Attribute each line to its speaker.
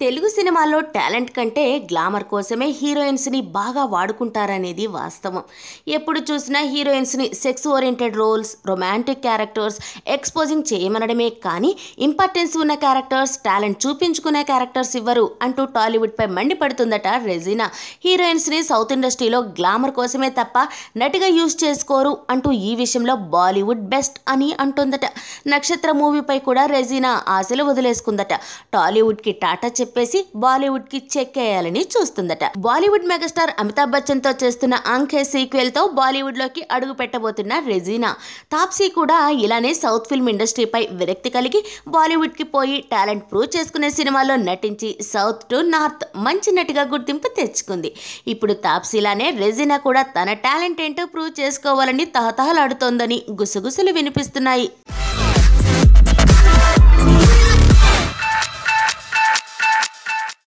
Speaker 1: తెలుగు సినిమాల్లో టాలెంట్ కంటే గ్లామర్ కోసమే హీరోయిన్స్ని బాగా వాడుకుంటారనేది వాస్తవం ఎప్పుడు చూసినా హీరోయిన్స్ని sex oriented roles romantic characters exposing చేయమనడమే కానీ ఇంపార్టెన్స్ ఉన్న క్యారెక్టర్స్ టాలెంట్ చూపించుకునే క్యారెక్టర్స్ ఇవ్వరు అంటూ టాలీవుడ్పై మండిపడుతుందట రెజీనా హీరోయిన్స్ని సౌత్ ఇండస్ట్రీలో గ్లామర్ కోసమే తప్ప నటిగా యూజ్ చేసుకోరు అంటూ ఈ విషయంలో బాలీవుడ్ బెస్ట్ అని అంటుందట నక్షత్ర మూవీపై కూడా రెజీనా ఆశలు వదిలేసుకుందట టాలీవుడ్కి టాటా చెప్పేసి బాలీవుడ్కి చెక్ వేయాలని చూస్తుందట బాలీవుడ్ మెగాస్టార్ అమితాబ్ బచ్చన్తో చేస్తున్న ఆంఖే సీక్వెల్తో బాలీవుడ్లోకి అడుగు పెట్టబోతున్న రెజీనా తాప్సీ కూడా ఇలానే సౌత్ ఫిల్మ్ ఇండస్ట్రీపై విరక్తి కలిగి బాలీవుడ్కి పోయి టాలెంట్ ప్రూవ్ చేసుకునే సినిమాలో నటించి సౌత్ టు నార్త్ మంచి నటిగా గుర్తింపు తెచ్చుకుంది ఇప్పుడు తాప్సీలానే రెజీనా కూడా తన టాలెంట్ ఏంటో ప్రూవ్ చేసుకోవాలని తహతహలాడుతోందని గుసగుసలు వినిపిస్తున్నాయి